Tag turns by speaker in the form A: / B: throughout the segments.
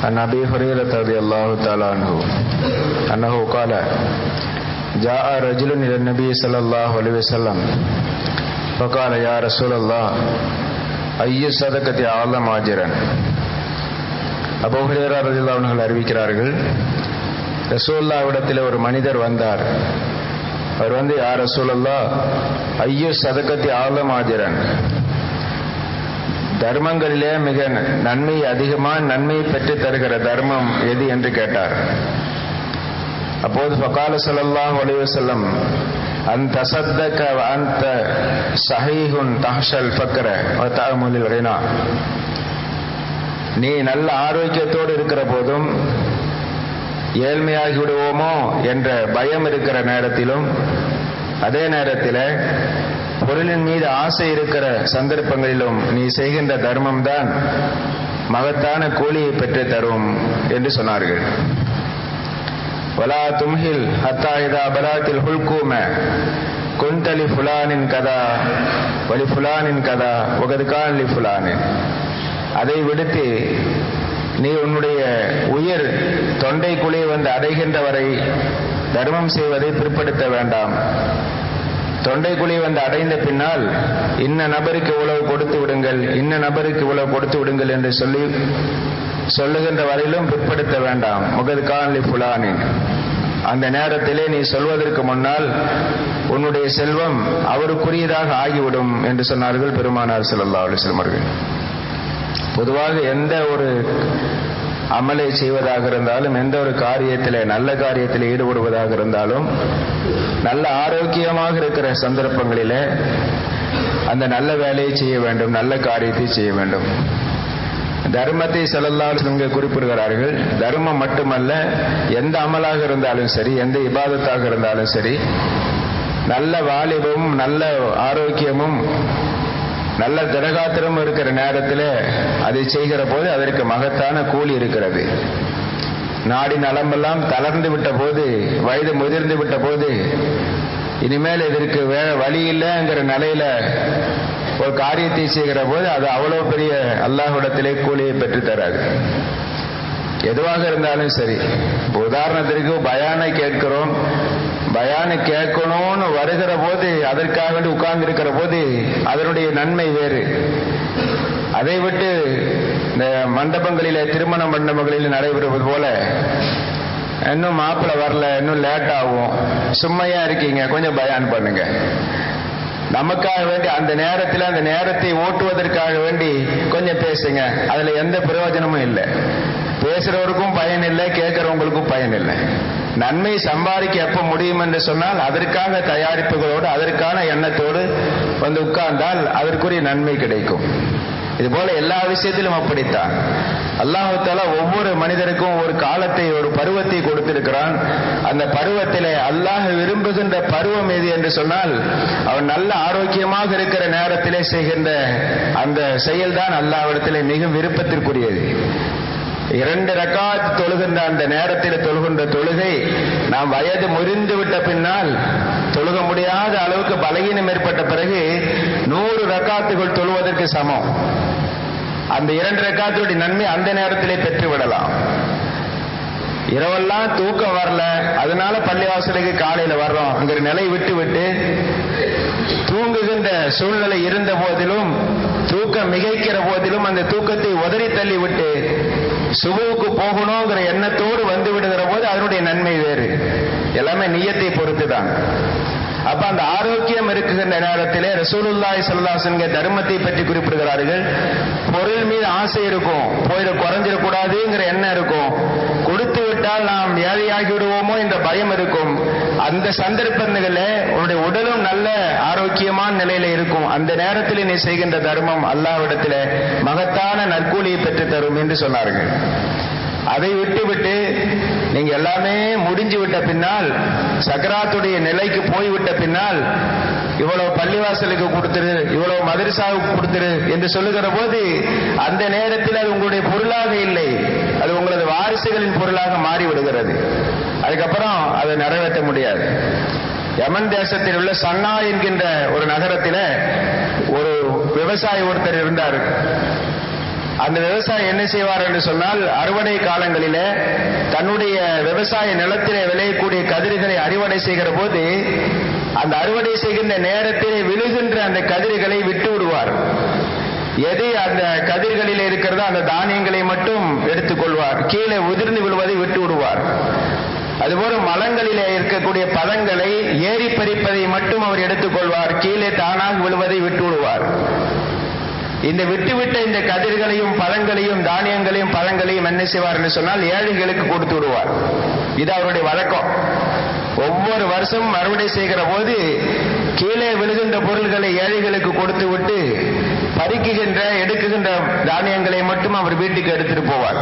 A: عن أبي هريرة رضي الله تعالى عنه أنه قال جاء رجل إلى النبي صلى الله عليه وسلم فقال يا رسول الله أي صدقة أعظم أجرا அபு ஹுரேரா ரலியல்லாஹு அன்ஹு அறிவிக்கிறார்கள் ரசூல்லாவிடத்தில் ஒரு மனிதர் வந்தார் அவர் வந்து யார் ரசூலல்லா ஐயோ சதக்கத்தி ஆலம் ஆஜரன் தர்மங்களிலே மிக நன்மை அதிகமான நன்மையை பெற்று தருகிற தர்மம் எது என்று கேட்டார் அப்போது ஃபகால ஸல்லல்லாஹு அலைஹி வஸல்லம் அன் தசத்தக அன்த சஹீஹுன் தஹ்ஷல் ஃபக்ர வ தஅமுலில் ரினா நீ நல்ல ஆரோக்கியத்தோடு இருக்கிற போதும் ஏழ்மையாகி விடுவோமோ என்ற பயம் இருக்கிற நேரத்திலும் அதே நேரத்தில் பொருளின் மீது ஆசை இருக்கிற சந்தர்ப்பங்களிலும் நீ செய்கின்ற தர்மம் தான் மகத்தான கூலியை பெற்று தரும் என்று சொன்னார்கள் வலா தும்ஹில் ஹத்தா இதா பலாத்தில் ஹுல்கூம குந்தலி ஃபுலானின் கதா வலி ஃபுலானின் கதா ஒகதுகான் லி ஃபுலானின் அதை விடுத்து நீ உன்னுடைய உயிர் தொண்டைக்குழி வந்து அடைகின்ற வரை தர்மம் செய்வதை பிற்படுத்த வேண்டாம் தொண்டைக்குழி வந்து அடைந்த பின்னால் இன்ன நபருக்கு இவ்வளவு கொடுத்து விடுங்கள் இன்ன நபருக்கு இவ்வளவு கொடுத்து விடுங்கள் என்று சொல்லி சொல்லுகின்ற வரையிலும் பிற்படுத்த வேண்டாம் முகது கான்லி புலானின் அந்த நேரத்திலே நீ சொல்வதற்கு முன்னால் உன்னுடைய செல்வம் அவருக்குரியதாக ஆகிவிடும் என்று சொன்னார்கள் பெருமானார் செல்லல்லா அலிஸ்லம் அவர்கள் பொதுவாக எந்த ஒரு அமலை செய்வதாக இருந்தாலும் எந்த ஒரு காரியத்தில் நல்ல காரியத்தில் ஈடுபடுவதாக இருந்தாலும் நல்ல ஆரோக்கியமாக இருக்கிற சந்தர்ப்பங்களில் அந்த நல்ல வேலையை செய்ய வேண்டும் நல்ல காரியத்தை செய்ய வேண்டும் தர்மத்தை செல்லல்லால் இங்கே குறிப்பிடுகிறார்கள் தர்மம் மட்டுமல்ல எந்த அமலாக இருந்தாலும் சரி எந்த இபாதத்தாக இருந்தாலும் சரி நல்ல வாலிபமும் நல்ல ஆரோக்கியமும் நல்ல திடகாத்திரம் இருக்கிற நேரத்தில் அதை செய்கிற போது அதற்கு மகத்தான கூலி இருக்கிறது நாடி நலமெல்லாம் தளர்ந்து விட்ட போது வயது முதிர்ந்து விட்ட போது இனிமேல் இதற்கு வே வழி இல்லைங்கிற நிலையில ஒரு காரியத்தை செய்கிற போது அது அவ்வளவு பெரிய அல்லாஹ்விடத்திலே கூலியை பெற்று தராது எதுவாக இருந்தாலும் சரி உதாரணத்திற்கு பயானை கேட்கிறோம் பயானை கேட்கணும்னு வருகிற போது அதற்காக வேண்டி உட்கார்ந்து இருக்கிற போது அதனுடைய நன்மை வேறு அதை விட்டு இந்த மண்டபங்களிலே திருமண மண்டபங்களில் நடைபெறுவது போல இன்னும் மாப்பிள்ளை வரல இன்னும் லேட் ஆகும் சும்மையா இருக்கீங்க கொஞ்சம் பயான் பண்ணுங்க நமக்காக வேண்டி அந்த நேரத்தில் அந்த நேரத்தை ஓட்டுவதற்காக வேண்டி கொஞ்சம் பேசுங்க அதுல எந்த பிரயோஜனமும் இல்லை பேசுறவருக்கும் பயன் இல்லை கேட்கிறவங்களுக்கும் பயன் இல்லை நன்மை சம்பாதிக்க எப்ப முடியும் என்று சொன்னால் அதற்காக தயாரிப்புகளோடு அதற்கான எண்ணத்தோடு வந்து உட்கார்ந்தால் அதற்குரிய நன்மை கிடைக்கும் இது போல எல்லா விஷயத்திலும் அப்படித்தான் அல்லாஹால ஒவ்வொரு மனிதருக்கும் ஒரு காலத்தை ஒரு பருவத்தை கொடுத்திருக்கிறான் அந்த பருவத்திலே அல்லாஹ் விரும்புகின்ற பருவம் எது என்று சொன்னால் அவன் நல்ல ஆரோக்கியமாக இருக்கிற நேரத்திலே செய்கின்ற அந்த செயல்தான் அல்லாவிடத்திலே மிக விருப்பத்திற்குரியது இரண்டு ரக்காத் தொழுகின்ற அந்த நேரத்தில் தொழுகின்ற தொழுகை நாம் வயது முறிந்து விட்ட பின்னால் தொழுக முடியாத அளவுக்கு பலகீனம் ஏற்பட்ட பிறகு நூறு ரக்காத்துகள் தொழுவதற்கு சமம் அந்த இரண்டு ரக்காத்துடைய நன்மை அந்த நேரத்திலே பெற்று விடலாம் இரவெல்லாம் தூக்கம் வரல அதனால பள்ளிவாசலுக்கு காலையில வர்றோம் அங்கிற நிலை விட்டு விட்டு தூங்குகின்ற சூழ்நிலை இருந்த போதிலும் தூக்கம் மிகைக்கிற போதிலும் அந்த தூக்கத்தை உதறி தள்ளி விட்டு சுபுவுக்கு போகணுங்கிற எண்ணத்தோடு வந்து விடுகிற போது அதனுடைய நன்மை வேறு எல்லாமே நியத்தை பொறுத்து தான் அப்ப அந்த ஆரோக்கியம் இருக்குகின்ற நேரத்திலே ரசூலுல்லாய் சல்லாசன்க தர்மத்தை பற்றி குறிப்பிடுகிறார்கள் பொருள் மீது ஆசை இருக்கும் போயிட குறைஞ்சிடக்கூடாதுங்கிற எண்ணம் இருக்கும் கொடுத்து விட்டால் நாம் ஏழையாகி விடுவோமோ என்ற பயம் இருக்கும் அந்த சந்தர்ப்பங்களில் உன்னுடைய உடலும் நல்ல ஆரோக்கியமான நிலையில இருக்கும் அந்த நேரத்தில் நீ செய்கின்ற தர்மம் அல்லாவிடத்தில் மகத்தான நற்கூலியை பெற்று தரும் என்று சொன்னார்கள் அதை விட்டு விட்டு நீங்க எல்லாமே முடிஞ்சு விட்ட பின்னால் சக்கராத்துடைய நிலைக்கு போய்விட்ட பின்னால் இவ்வளவு பள்ளிவாசலுக்கு கொடுத்துரு இவ்வளவு மதரசாவுக்கு கொடுத்துரு என்று சொல்லுகிற போது அந்த நேரத்தில் அது உங்களுடைய பொருளாக இல்லை அது உங்களது வாரிசுகளின் பொருளாக மாறி விடுகிறது அதுக்கப்புறம் அதை நிறைவேற்ற முடியாது யமன் தேசத்தில் உள்ள சன்னா என்கின்ற ஒரு நகரத்தில் ஒரு விவசாயி ஒருத்தர் இருந்தார் அந்த விவசாயி என்ன செய்வார் என்று சொன்னால் அறுவடை காலங்களிலே தன்னுடைய விவசாய நிலத்திலே விளையக்கூடிய கதிர்களை அறுவடை செய்கிற போது அந்த அறுவடை செய்கின்ற நேரத்திலே விழுகின்ற அந்த கதிர்களை விட்டு விடுவார் எது அந்த கதிர்களில் இருக்கிறதோ அந்த தானியங்களை மட்டும் எடுத்துக்கொள்வார் கீழே உதிர்ந்து விழுவதை விட்டு விடுவார் அதுபோல மலங்களிலே இருக்கக்கூடிய பதங்களை ஏறி பறிப்பதை மட்டும் அவர் எடுத்துக்கொள்வார் கீழே தானாக விழுவதை விட்டு விடுவார் இந்த விட்டுவிட்ட இந்த கதிர்களையும் பழங்களையும் தானியங்களையும் பழங்களையும் என்ன செய்வார் என்று சொன்னால் ஏழைகளுக்கு கொடுத்து விடுவார் இது அவருடைய வழக்கம் ஒவ்வொரு வருஷமும் அறுவடை செய்கிற போது கீழே விழுகின்ற பொருள்களை ஏழைகளுக்கு கொடுத்து விட்டு பறிக்குகின்ற எடுக்குகின்ற தானியங்களை மட்டும் அவர் வீட்டுக்கு எடுத்துட்டு போவார்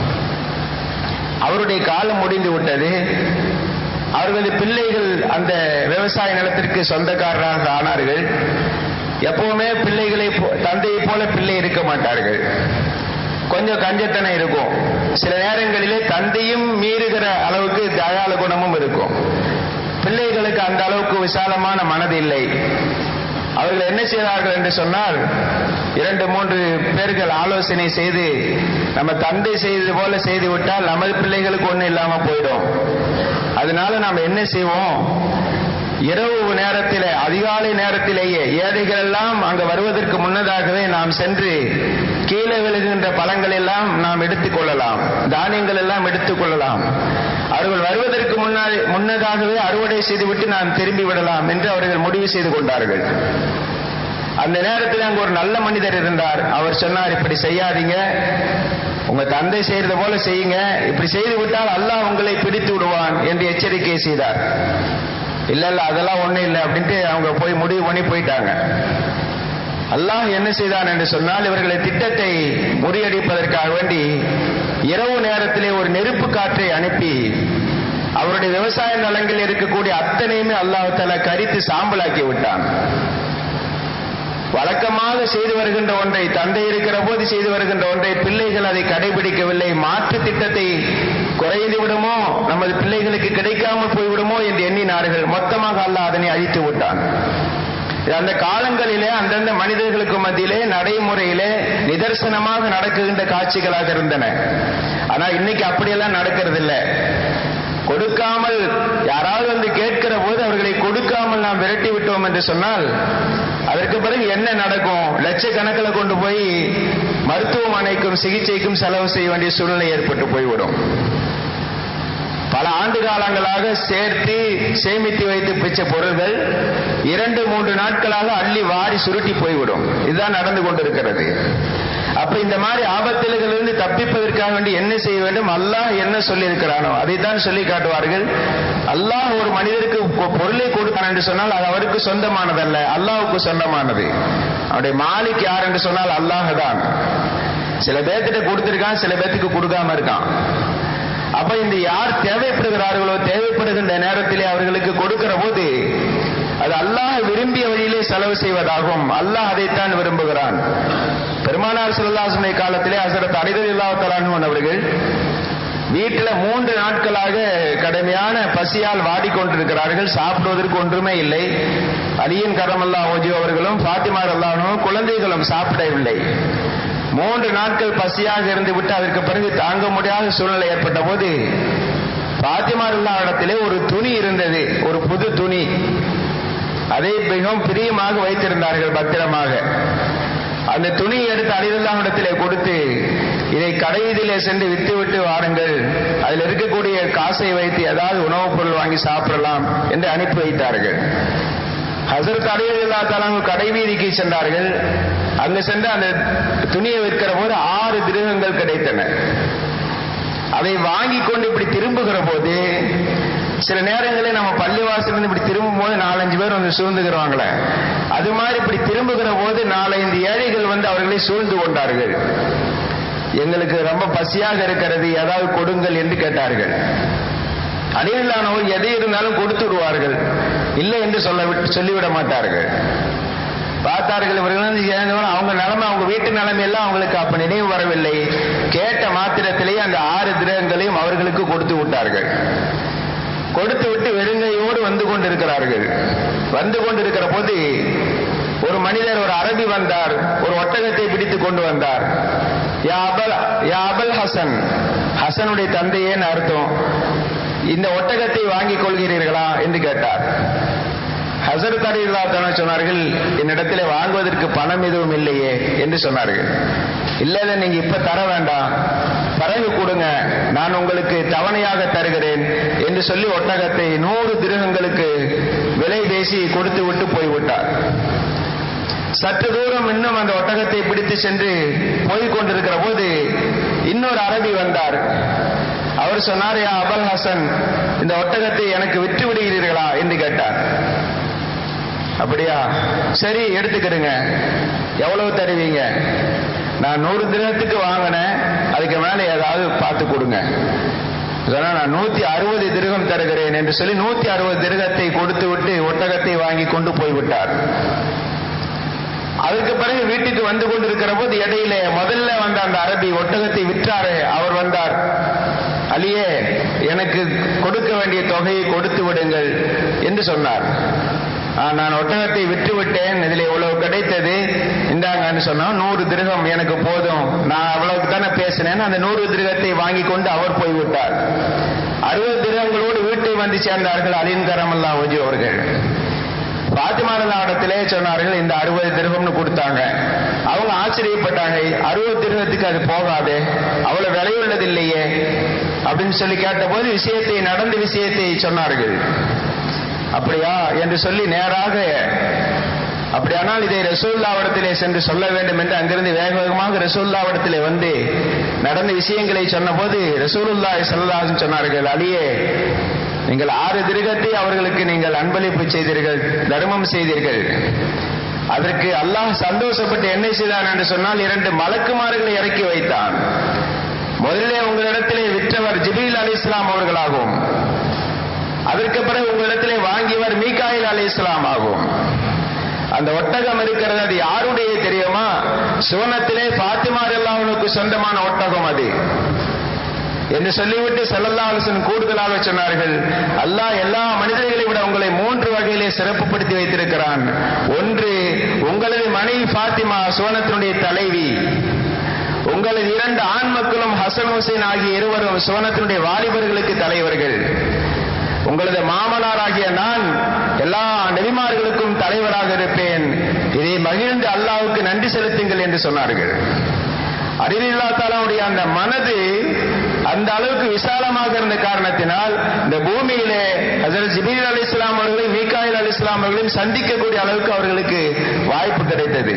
A: அவருடைய காலம் முடிந்து விட்டது அவர்களது பிள்ளைகள் அந்த விவசாய நிலத்திற்கு சொந்தக்காரராக ஆனார்கள் எப்பவுமே பிள்ளைகளை தந்தையை போல பிள்ளை இருக்க மாட்டார்கள் கொஞ்சம் கஞ்சத்தனம் இருக்கும் சில நேரங்களிலே தந்தையும் மீறுகிற அளவுக்கு தயால குணமும் இருக்கும் பிள்ளைகளுக்கு அந்த அளவுக்கு விசாலமான மனது இல்லை அவர்கள் என்ன செய்தார்கள் என்று சொன்னால் இரண்டு மூன்று பேர்கள் ஆலோசனை செய்து நம்ம தந்தை செய்தது போல செய்து விட்டால் நமது பிள்ளைகளுக்கு ஒன்றும் இல்லாம போயிடும் அதனால நாம் என்ன செய்வோம் இரவு நேரத்திலே அதிகாலை நேரத்திலேயே ஏழைகள் எல்லாம் அங்கு வருவதற்கு முன்னதாகவே நாம் சென்று கீழே விழுகின்ற பழங்கள் எல்லாம் நாம் எடுத்துக்கொள்ளலாம் தானியங்கள் எல்லாம் எடுத்துக்கொள்ளலாம் அவர்கள் வருவதற்கு முன்னால் முன்னதாகவே அறுவடை செய்துவிட்டு நாம் திரும்பி விடலாம் என்று அவர்கள் முடிவு செய்து கொண்டார்கள் அந்த நேரத்தில் அங்கு ஒரு நல்ல மனிதர் இருந்தார் அவர் சொன்னார் இப்படி செய்யாதீங்க உங்க தந்தை செய்யறது போல செய்யுங்க இப்படி செய்து விட்டால் அல்லாஹ் உங்களை பிடித்து விடுவான் என்று எச்சரிக்கை செய்தார் இல்ல இல்ல அதெல்லாம் ஒண்ணும் இல்லை அப்படின்ட்டு அவங்க போய் முடிவு பண்ணி போயிட்டாங்க அல்லாஹ் என்ன செய்தான் என்று சொன்னால் இவர்களை திட்டத்தை முறியடிப்பதற்காக வேண்டி இரவு நேரத்திலே ஒரு நெருப்பு காற்றை அனுப்பி அவருடைய விவசாய நலங்களில் இருக்கக்கூடிய அத்தனையுமே அல்லாஹால கரித்து சாம்பலாக்கி விட்டான் வழக்கமாக செய்து வருகின்ற ஒன்றை தந்தை இருக்கிற போது செய்து வருகின்ற ஒன்றை பிள்ளைகள் அதை கடைபிடிக்கவில்லை மாற்று திட்டத்தை குறைந்து விடுமோ நமது பிள்ளைகளுக்கு கிடைக்காமல் போய்விடுமோ என்று எண்ணினார்கள் மொத்தமாக அல்லாஹ் அதனை அழித்து விட்டான் அந்த காலங்களிலே அந்தந்த மனிதர்களுக்கு மத்தியிலே நடைமுறையிலே நிதர்சனமாக நடக்குகின்ற காட்சிகளாக இருந்தன ஆனா இன்னைக்கு அப்படியெல்லாம் நடக்கிறது இல்லை கொடுக்காமல் யாராவது வந்து கேட்கிற போது அவர்களை கொடுக்காமல் நாம் விரட்டி விட்டோம் என்று சொன்னால் அதற்கு பிறகு என்ன நடக்கும் லட்சக்கணக்கில் கொண்டு போய் மருத்துவமனைக்கும் சிகிச்சைக்கும் செலவு செய்ய வேண்டிய சூழ்நிலை ஏற்பட்டு போய்விடும் பல ஆண்டு காலங்களாக சேர்த்து சேமித்து வைத்து பிச்ச பொருள்கள் இரண்டு மூன்று நாட்களாக அள்ளி வாரி சுருட்டி போய்விடும் இதுதான் நடந்து கொண்டிருக்கிறது அப்ப இந்த மாதிரி ஆபத்திலிருந்து தப்பிப்பதற்காக வேண்டி என்ன செய்ய வேண்டும் அல்லாஹ் என்ன சொல்லி இருக்கிறானோ அதைத்தான் சொல்லி காட்டுவார்கள் அல்லாஹ் ஒரு மனிதருக்கு பொருளை கொடுத்தான் என்று சொன்னால் அது அவருக்கு சொந்தமானதல்ல அல்லாஹுக்கு சொந்தமானது அவருடைய மாலிக் யார் என்று சொன்னால் அல்லாஹ் தான் சில பேர்த்திட்ட கொடுத்திருக்கான் சில பேர்த்துக்கு கொடுக்காம இருக்கான் அப்ப இந்த யார் தேவைப்படுகிறார்களோ தேவைப்படுகின்ற நேரத்திலே அவர்களுக்கு கொடுக்கிற போது அது அல்லாஹ் விரும்பிய வழியிலே செலவு செய்வதாகும் அல்லாஹ் அதைத்தான் விரும்புகிறான் பெருமானார் சுல்லாசனை காலத்திலே அசரத் அடிதல் இல்லாத்தலான் அவர்கள் வீட்டில் மூன்று நாட்களாக கடுமையான பசியால் வாடிக்கொண்டிருக்கிறார்கள் சாப்பிடுவதற்கு ஒன்றுமே இல்லை அலியின் கரமல்லா ஓஜி அவர்களும் பாத்திமா அல்லாவும் குழந்தைகளும் சாப்பிடவில்லை மூன்று நாட்கள் பசியாக இருந்து விட்டு அதற்கு பிறகு தாங்க முடியாத சூழ்நிலை ஏற்பட்ட போது பாத்திமா இடத்திலே ஒரு துணி இருந்தது ஒரு புது துணி அதை மிகவும் பிரியமாக வைத்திருந்தார்கள் பத்திரமாக அந்த துணியை எடுத்து அலிதுல்லாவிடத்திலே கொடுத்து இதை கடைவீதியிலே சென்று வித்து விட்டு வாருங்கள் அதில் இருக்கக்கூடிய காசை வைத்து ஏதாவது உணவுப் பொருள் வாங்கி சாப்பிடலாம் என்று அனுப்பி வைத்தார்கள் ஹசரத் அலிதுல்லா தலாங்க கடைவீதிக்கு சென்றார்கள் அங்கு சென்று அந்த துணியை விற்கிற போது ஆறு திருகங்கள் கிடைத்தன அதை வாங்கி கொண்டு இப்படி திரும்புகிற போது சில நேரங்களில் நம்ம பள்ளிவாசல் இப்படி திரும்பும் போது நாலஞ்சு பேர் வந்து சூழ்ந்துக்கிறவாங்களே அது மாதிரி இப்படி திரும்புகிற போது நாலஞ்சு ஏழைகள் வந்து அவர்களை சூழ்ந்து கொண்டார்கள் எங்களுக்கு ரொம்ப பசியாக இருக்கிறது ஏதாவது கொடுங்கள் என்று கேட்டார்கள் அடியில்லானவர் எதை இருந்தாலும் கொடுத்து விடுவார்கள் இல்லை என்று சொல்ல சொல்லிவிட மாட்டார்கள் பார்த்தார்கள் இவர்கள் வந்து சேர்ந்தவன் அவங்க நிலைமை அவங்க வீட்டு நிலைமை எல்லாம் அவங்களுக்கு அப்ப நினைவு வரவில்லை கேட்ட மாத்திரத்திலேயே அந்த ஆறு திரகங்களையும் அவர்களுக்கு கொடுத்து விட்டார்கள் கொடுத்து விட்டு வெறுங்கையோடு வந்து கொண்டிருக்கிறார்கள் வந்து கொண்டிருக்கிற போது ஒரு மனிதர் ஒரு அரபி வந்தார் ஒரு ஒட்டகத்தை பிடித்து கொண்டு வந்தார் யா அபல் யா அபல் ஹசன் ஹசனுடைய தந்தையேன்னு அர்த்தம் இந்த ஒட்டகத்தை வாங்கிக் கொள்கிறீர்களா என்று கேட்டார் ஹசரத் அலி சொன்னார்கள் என்னிடத்திலே வாங்குவதற்கு பணம் எதுவும் இல்லையே என்று சொன்னார்கள் இல்ல இல்ல நீங்க இப்ப தர வேண்டாம் பிறகு கொடுங்க நான் உங்களுக்கு தவணையாக தருகிறேன் என்று சொல்லி ஒட்டகத்தை நூறு திருகங்களுக்கு விலை பேசி கொடுத்து விட்டு போய்விட்டார் சற்று தூரம் இன்னும் அந்த ஒட்டகத்தை பிடித்து சென்று போய் கொண்டிருக்கிற போது இன்னொரு அரபி வந்தார் அவர் சொன்னார் யா அபல் ஹசன் இந்த ஒட்டகத்தை எனக்கு விற்று விடுகிறீர்களா என்று கேட்டார் அப்படியா சரி எடுத்துக்கிடுங்க எவ்வளவு தருவீங்க நான் நூறு தினத்துக்கு வாங்கினேன் அதுக்கு மேல ஏதாவது பார்த்து கொடுங்க சொன்னா நான் நூத்தி அறுபது திருகம் தருகிறேன் என்று சொல்லி நூத்தி அறுபது திருகத்தை கொடுத்து விட்டு ஒட்டகத்தை வாங்கி கொண்டு போய்விட்டார் அதுக்கு பிறகு வீட்டுக்கு வந்து கொண்டிருக்கிற போது இடையில முதல்ல வந்த அந்த அரபி ஒட்டகத்தை விற்றாரு அவர் வந்தார் அலியே எனக்கு கொடுக்க வேண்டிய தொகையை கொடுத்து விடுங்கள் என்று சொன்னார் நான் ஒட்டகத்தை விற்று விட்டேன் இதுல இவ்வளவு கிடைத்தது இந்தாங்கன்னு சொன்னா நூறு திருகம் எனக்கு போதும் நான் அவ்வளவுக்கு தானே பேசினேன் அந்த நூறு திருகத்தை வாங்கி கொண்டு அவர் போய்விட்டார் அறுபது திருகங்களோடு வீட்டை வந்து சேர்ந்தார்கள் அலின் கரமல்லா ஓஜி அவர்கள் பாத்திமாரதாடத்திலே சொன்னார்கள் இந்த அறுபது திருகம்னு கொடுத்தாங்க அவங்க ஆச்சரியப்பட்டாங்க அறுபது திருகத்துக்கு அது போகாது அவ்வளவு விலையுள்ளது இல்லையே அப்படின்னு சொல்லி கேட்டபோது விஷயத்தை நடந்த விஷயத்தை சொன்னார்கள் அப்படியா என்று சொல்லி நேராக அப்படியானால் இதை ரசூல்லாவிடத்திலே சென்று சொல்ல வேண்டும் என்று அங்கிருந்து வேக வேகமாக ரசூல்லாவிடத்திலே வந்து நடந்த விஷயங்களை சொன்னபோது ரசூலுல்லா சொல்லலாசன் சொன்னார்கள் அலியே நீங்கள் ஆறு திருகத்தை அவர்களுக்கு நீங்கள் அன்பளிப்பு செய்தீர்கள் தர்மம் செய்தீர்கள் அதற்கு அல்லாஹ் சந்தோஷப்பட்டு என்ன செய்தான் என்று சொன்னால் இரண்டு மலக்குமார்களை இறக்கி வைத்தான் முதலிலே உங்களிடத்திலே விற்றவர் ஜிபீல் அலி இஸ்லாம் அவர்களாகும் அதற்கு பிறகு உங்களிடத்திலே வாங்கியவர் மீகாயில் அலி இஸ்லாம் ஆகும் அந்த ஒட்டகம் இருக்கிறது அது யாருடைய தெரியுமா சுவனத்திலே பாத்திமார் எல்லாவனுக்கு சொந்தமான ஒட்டகம் அது என்று சொல்லிவிட்டு செல்லல்லா அலிசன் கூடுதலாக சொன்னார்கள் அல்லாஹ் எல்லா மனிதர்களை விட உங்களை மூன்று வகையிலே சிறப்புப்படுத்தி வைத்திருக்கிறான் ஒன்று உங்களது மனைவி பாத்திமா சுவனத்தினுடைய தலைவி உங்களது இரண்டு ஆண் மக்களும் ஹசன் ஹுசைன் ஆகிய இருவரும் சுவனத்தினுடைய வாலிபர்களுக்கு தலைவர்கள் உங்களது மாமனாராகிய நான் எல்லா நெறிமார்களுக்கும் தலைவராக இருப்பேன் இதை மகிழ்ந்து அல்லாவுக்கு நன்றி செலுத்துங்கள் என்று சொன்னார்கள் அறிவில்லா தாலாவுடைய அந்த மனது அந்த அளவுக்கு விசாலமாக இருந்த காரணத்தினால் இந்த பூமியிலே ஹசரத் ஜிபீல் அலி இஸ்லாம் அவர்களையும் மீகாயில் அலி இஸ்லாம் அவர்களையும் சந்திக்கக்கூடிய அளவுக்கு அவர்களுக்கு வாய்ப்பு கிடைத்தது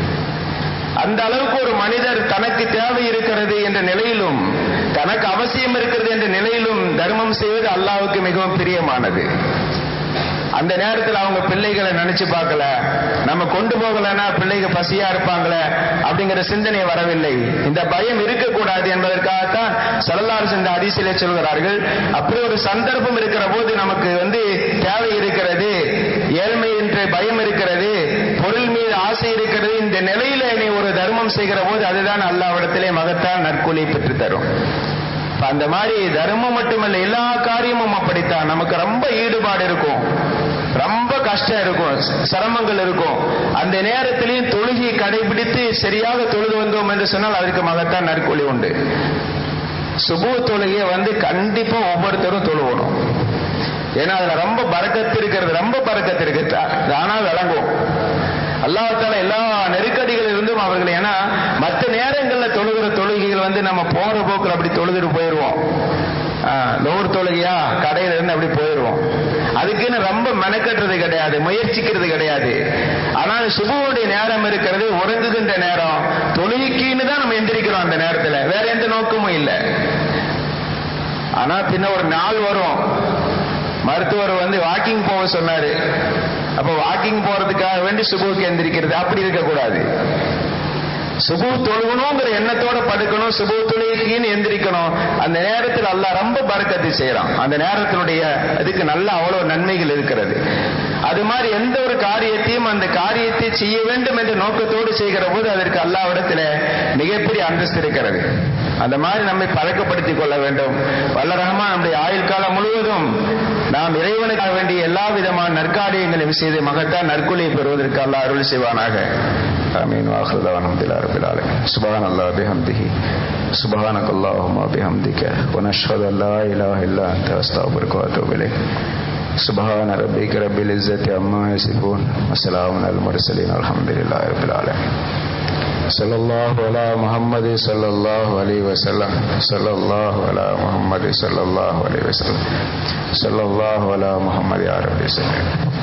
A: அந்த அளவுக்கு ஒரு மனிதர் தனக்கு தேவை இருக்கிறது என்ற நிலையிலும் தனக்கு அவசியம் இருக்கிறது என்ற நிலையிலும் தர்மம் செய்வது அல்லாவுக்கு மிகவும் பிரியமானது அந்த நேரத்தில் அவங்க பிள்ளைகளை நினைச்சு பார்க்கல நம்ம கொண்டு போகலன்னா பிள்ளைங்க பசியா இருப்பாங்களே அப்படிங்கிற சிந்தனை வரவில்லை இந்த பயம் இருக்கக்கூடாது என்பதற்காகத்தான் சலல்லாறு இந்த அதிசயிலே சொல்கிறார்கள் அப்படி ஒரு சந்தர்ப்பம் இருக்கிற போது நமக்கு வந்து தேவை இருக்கிறது ஏழ்மை என்ற பயம் இருக்கிறது பொருள் மீது ஆசை இருக்கிறது இந்த நிலையில நீ ஒரு தர்மம் செய்கிற போது அதுதான் அல்லாவிடத்திலே மகத்தான் நற்கொலை பெற்று தரும் அந்த மாதிரி தர்மம் மட்டுமல்ல எல்லா காரியமும் அப்படித்தான் நமக்கு ரொம்ப ஈடுபாடு இருக்கும் ரொம்ப கஷ்டம் இருக்கும் சிரமங்கள் இருக்கும் அந்த நேரத்திலையும் தொழுகை கடைபிடித்து சரியாக தொழுது வந்தோம் என்று சொன்னால் அதற்கு மகத்தான் நற்கொலி உண்டு சுபு தொழுகையை வந்து கண்டிப்பா ஒவ்வொருத்தரும் தொழுவணும் ஏன்னா அதுல ரொம்ப பறக்கத்து இருக்கிறது ரொம்ப பறக்கத்து இருக்கு தானா விளங்கும் அல்லாஹால எல்லா நெருக்கடிகள் இருந்தும் அவர்கள் ஏன்னா மற்ற நேரங்களில் தொழுகிற தொழுகைகள் வந்து நம்ம போற போக்கில் அப்படி தொழுதுட்டு போயிடுவோம் நூறு தொழுகையா கடையில இருந்து அப்படி போயிடுவோம் அதுக்குன்னு ரொம்ப மெனக்கட்டுறது கிடையாது முயற்சிக்கிறது கிடையாது ஆனால் சுபுவோடைய நேரம் இருக்கிறது உறங்குகின்ற நேரம் தொழுகைக்குன்னு தான் நம்ம எந்திரிக்கிறோம் அந்த நேரத்தில் வேற எந்த நோக்கமும் இல்லை ஆனா பின்ன ஒரு நாள் வரும் மருத்துவர் வந்து வாக்கிங் போக சொன்னாரு அப்ப வாக்கிங் போறதுக்காக வேண்டி சுபுக்கு எந்திரிக்கிறது அப்படி இருக்கக்கூடாது சுபு தொழுகணுங்கிற எண்ணத்தோட படுக்கணும் சுபு தொழுகைக்குன்னு எந்திரிக்கணும் அந்த நேரத்தில் அல்ல ரொம்ப பறக்கத்தை செய்யறான் அந்த நேரத்தினுடைய அதுக்கு நல்ல அவ்வளவு நன்மைகள் இருக்கிறது அது மாதிரி எந்த ஒரு காரியத்தையும் அந்த காரியத்தை செய்ய வேண்டும் என்ற நோக்கத்தோடு செய்கிற போது அதற்கு அல்லாவிடத்தில் மிகப்பெரிய அந்தஸ்து இருக்கிறது அந்த மாதிரி நம்மை பழக்கப்படுத்திக் கொள்ள வேண்டும் வல்ல ரஹ்மான் நம்முடைய ஆயுள் காலம் முழுவதும் நாம் இறைவனுக்காக வேண்டிய எல்லா விதமான நற்காரியங்களையும் செய்து மகத்தான் நற்கொலையை பெறுவதற்கு அல்லா அருள் செய்வானாக آمين وآخر دعوانا الحمد لله رب العالمين سبحان الله بحمده سبحانك اللهم وبحمدك ونشهد أن لا إله إلا أنت أستغفرك وأتوب إليك سبحان ربك رب العزة عما يصفون وسلام على المرسلين والحمد لله رب العالمين صلى الله على محمد صلى الله عليه وسلم صلى الله على محمد صلى الله عليه وسلم صلى الله على محمد يا رب وسلم